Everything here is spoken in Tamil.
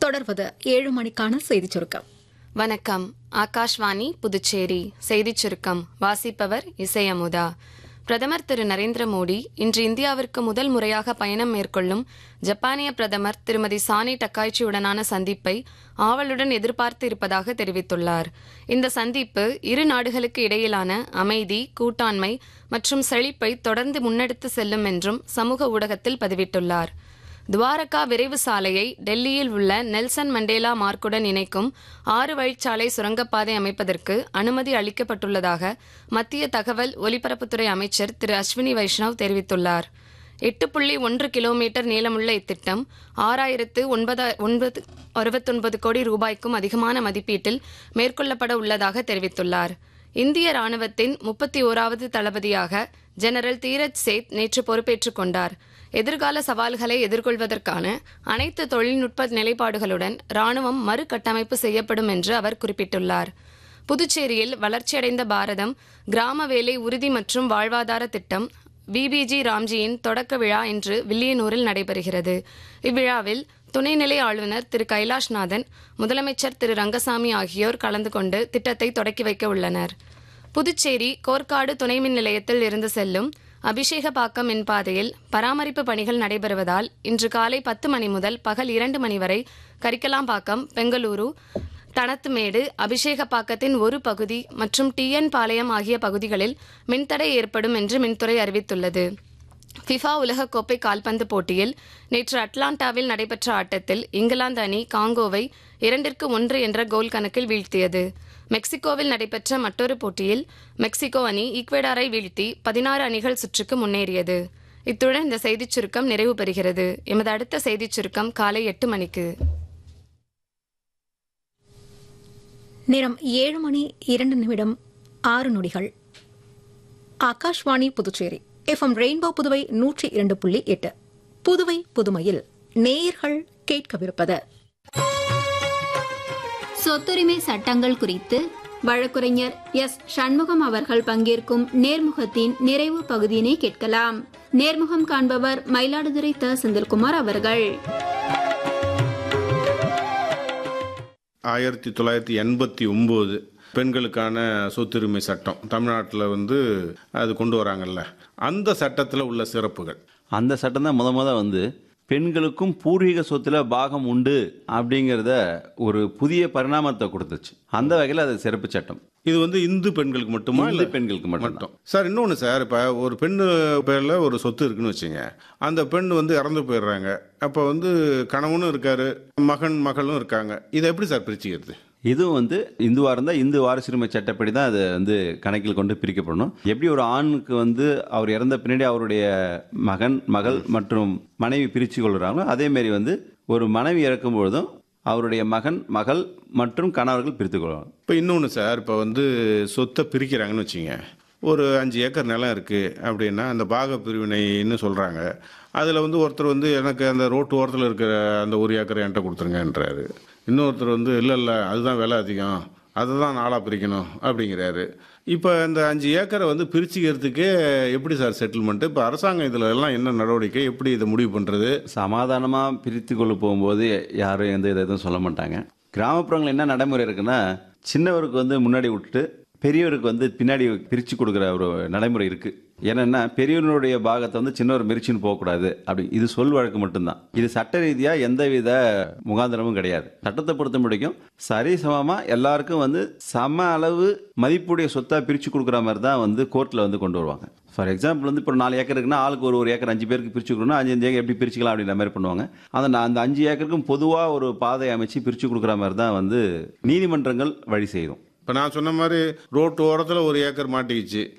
தொடர்வது ஏழு மணிக்கான செய்திச் சுருக்கம் வணக்கம் ஆகாஷ்வாணி புதுச்சேரி செய்திச் சுருக்கம் வாசிப்பவர் இசை அமுதா பிரதமர் திரு நரேந்திர மோடி இன்று இந்தியாவிற்கு முதல் முறையாக பயணம் மேற்கொள்ளும் ஜப்பானிய பிரதமர் திருமதி சானி டக்காய்ச்சியுடனான சந்திப்பை ஆவலுடன் எதிர்பார்த்து இருப்பதாக தெரிவித்துள்ளார் இந்த சந்திப்பு இரு நாடுகளுக்கு இடையிலான அமைதி கூட்டாண்மை மற்றும் செழிப்பை தொடர்ந்து முன்னெடுத்து செல்லும் என்றும் சமூக ஊடகத்தில் பதிவிட்டுள்ளார் துவாரகா விரைவு சாலையை டெல்லியில் உள்ள நெல்சன் மண்டேலா மார்க்குடன் இணைக்கும் ஆறு வழிச்சாலை சுரங்கப்பாதை அமைப்பதற்கு அனுமதி அளிக்கப்பட்டுள்ளதாக மத்திய தகவல் ஒலிபரப்புத்துறை அமைச்சர் திரு அஸ்வினி வைஷ்ணவ் தெரிவித்துள்ளார் எட்டு புள்ளி ஒன்று கிலோமீட்டர் நீளமுள்ள இத்திட்டம் ஆறாயிரத்து ஒன்பதா ஒன்பது அறுபத்தொன்பது கோடி ரூபாய்க்கும் அதிகமான மதிப்பீட்டில் மேற்கொள்ளப்பட உள்ளதாக தெரிவித்துள்ளார் இந்திய ராணுவத்தின் முப்பத்தி ஓராவது தளபதியாக ஜெனரல் தீரஜ் சேத் நேற்று பொறுப்பேற்றுக் கொண்டார் எதிர்கால சவால்களை எதிர்கொள்வதற்கான அனைத்து தொழில்நுட்ப நிலைப்பாடுகளுடன் ராணுவம் மறுகட்டமைப்பு செய்யப்படும் என்று அவர் குறிப்பிட்டுள்ளார் புதுச்சேரியில் வளர்ச்சியடைந்த பாரதம் கிராம வேலை உறுதி மற்றும் வாழ்வாதார திட்டம் விபிஜி ராம்ஜியின் தொடக்க விழா இன்று வில்லியனூரில் நடைபெறுகிறது இவ்விழாவில் துணைநிலை ஆளுநர் திரு கைலாஷ்நாதன் முதலமைச்சர் திரு ரங்கசாமி ஆகியோர் கலந்து கொண்டு திட்டத்தை தொடக்கி வைக்க உள்ளனர் புதுச்சேரி கோர்க்காடு துணை மின் நிலையத்தில் இருந்து செல்லும் அபிஷேகப்பாக்கம் மின்பாதையில் பராமரிப்பு பணிகள் நடைபெறுவதால் இன்று காலை பத்து மணி முதல் பகல் இரண்டு மணி வரை கரிக்கலாம்பாக்கம் பெங்களூரு தனத்துமேடு அபிஷேகப்பாக்கத்தின் ஒரு பகுதி மற்றும் டிஎன் பாளையம் ஆகிய பகுதிகளில் மின்தடை ஏற்படும் என்று மின்துறை அறிவித்துள்ளது ஃபிஃபா உலகக்கோப்பை கால்பந்து போட்டியில் நேற்று அட்லாண்டாவில் நடைபெற்ற ஆட்டத்தில் இங்கிலாந்து அணி காங்கோவை இரண்டிற்கு ஒன்று என்ற கோல் கணக்கில் வீழ்த்தியது மெக்சிகோவில் நடைபெற்ற மற்றொரு போட்டியில் மெக்சிகோ அணி ஈக்வெடாரை வீழ்த்தி பதினாறு அணிகள் சுற்றுக்கு முன்னேறியது இத்துடன் இந்த செய்திச் சுருக்கம் நிறைவு பெறுகிறது எமது அடுத்த செய்திச் சுருக்கம் காலை எட்டு மணிக்கு நேரம் ஏழு மணி இரண்டு நிமிடம் ஆறு நொடிகள் ஆகாஷ்வாணி புதுச்சேரி எஃப்எம் ரெயின்போ புதுவை நூற்றி இரண்டு புள்ளி எட்டு புதுவை புதுமையில் நேயர்கள் கேட்கவிருப்பது சொத்துரிமை சட்டங்கள் குறித்து வழக்குரைஞர் எஸ் சண்முகம் அவர்கள் பங்கேற்கும் நேர்முகத்தின் நிறைவு பகுதியினை கேட்கலாம் நேர்முகம் காண்பவர் மயிலாடுதுறை த செந்தில்குமார் அவர்கள் ஆயிரத்தி தொள்ளாயிரத்தி எண்பத்தி ஒம்பது பெண்களுக்கான சொத்துரிமை சட்டம் தமிழ்நாட்டில் வந்து அது கொண்டு வராங்கல்ல அந்த சட்டத்தில் உள்ள சிறப்புகள் அந்த சட்டம் தான் முத முத வந்து பெண்களுக்கும் பூர்வீக சொத்துல பாகம் உண்டு அப்படிங்கிறத ஒரு புதிய பரிணாமத்தை கொடுத்துச்சு அந்த வகையில் அது சிறப்பு சட்டம் இது வந்து இந்து பெண்களுக்கு மட்டுமா இந்து இல்லை பெண்களுக்கு மட்டும் மட்டும் சார் இன்னொன்று சார் இப்போ ஒரு பெண்ணு பேரில் ஒரு சொத்து இருக்குன்னு வச்சுங்க அந்த பெண் வந்து இறந்து போயிடுறாங்க அப்போ வந்து கணவனும் இருக்காரு மகன் மகளும் இருக்காங்க இதை எப்படி சார் பிரிச்சுக்கிறது இதுவும் வந்து இந்துவாக இருந்தால் இந்து வாரிசுரிமை சட்டப்படி தான் அது வந்து கணக்கில் கொண்டு பிரிக்கப்படணும் எப்படி ஒரு ஆணுக்கு வந்து அவர் இறந்த பின்னாடி அவருடைய மகன் மகள் மற்றும் மனைவி பிரித்து கொள்கிறாங்களோ அதேமாரி வந்து ஒரு மனைவி இறக்கும் பொழுதும் அவருடைய மகன் மகள் மற்றும் கணவர்கள் பிரித்து கொள்வாங்க இப்போ இன்னொன்று சார் இப்போ வந்து சொத்தை பிரிக்கிறாங்கன்னு வச்சுங்க ஒரு அஞ்சு ஏக்கர் நிலம் இருக்குது அப்படின்னா அந்த பாக பிரிவினைன்னு சொல்கிறாங்க அதில் வந்து ஒருத்தர் வந்து எனக்கு அந்த ரோட்டு ஓரத்தில் இருக்கிற அந்த ஒரு ஏக்கரை என்கிட்ட கொடுத்துருங்கன்றாரு இன்னொருத்தர் வந்து இல்லை இல்லை அதுதான் விலை அதிகம் அதை தான் நாளாக பிரிக்கணும் அப்படிங்கிறாரு இப்போ இந்த அஞ்சு ஏக்கரை வந்து பிரிச்சுக்கிறதுக்கே எப்படி சார் செட்டில்மெண்ட்டு இப்போ அரசாங்கம் இதில் எல்லாம் என்ன நடவடிக்கை எப்படி இதை முடிவு பண்ணுறது சமாதானமாக பிரித்து கொள்ள போகும்போது யாரும் எந்த இதை எதுவும் சொல்ல மாட்டாங்க கிராமப்புறங்கள் என்ன நடைமுறை இருக்குன்னா சின்னவருக்கு வந்து முன்னாடி விட்டுட்டு பெரியவருக்கு வந்து பின்னாடி பிரித்து கொடுக்குற ஒரு நடைமுறை இருக்குது ஏன்னா பெரியவனுடைய பாகத்தை வந்து சின்னவர் மிரிச்சின்னு போகக்கூடாது அப்படி இது சொல் வழக்கு மட்டும்தான் இது சட்ட ரீதியாக எந்தவித முகாந்திரமும் கிடையாது சட்டத்தை பொறுத்த முடிக்கும் சரிசமமாக எல்லாருக்கும் வந்து சம அளவு மதிப்புடைய சொத்தாக பிரித்து கொடுக்குற மாதிரி தான் வந்து கோர்ட்டில் வந்து கொண்டு வருவாங்க ஃபார் எக்ஸாம்பிள் வந்து இப்போ நாலு ஏக்கர் இருக்குன்னா ஆளுக்கு ஒரு ஒரு ஏக்கர் அஞ்சு பேருக்கு பிரித்து கொடுக்கணும் அஞ்சு அஞ்சு ஏக்கர் எப்படி பிரிச்சுக்கலாம் அப்படின்ற மாதிரி பண்ணுவாங்க அந்த அந்த அஞ்சு ஏக்கருக்கும் பொதுவாக ஒரு பாதை அமைச்சு பிரித்து கொடுக்குற மாதிரி தான் வந்து நீதிமன்றங்கள் வழி செய்யும் இப்போ நான் சொன்ன மாதிரி ரோட்டு ஓரத்தில் ஒரு ஏக்கர் மாட்டிக்கிச்சு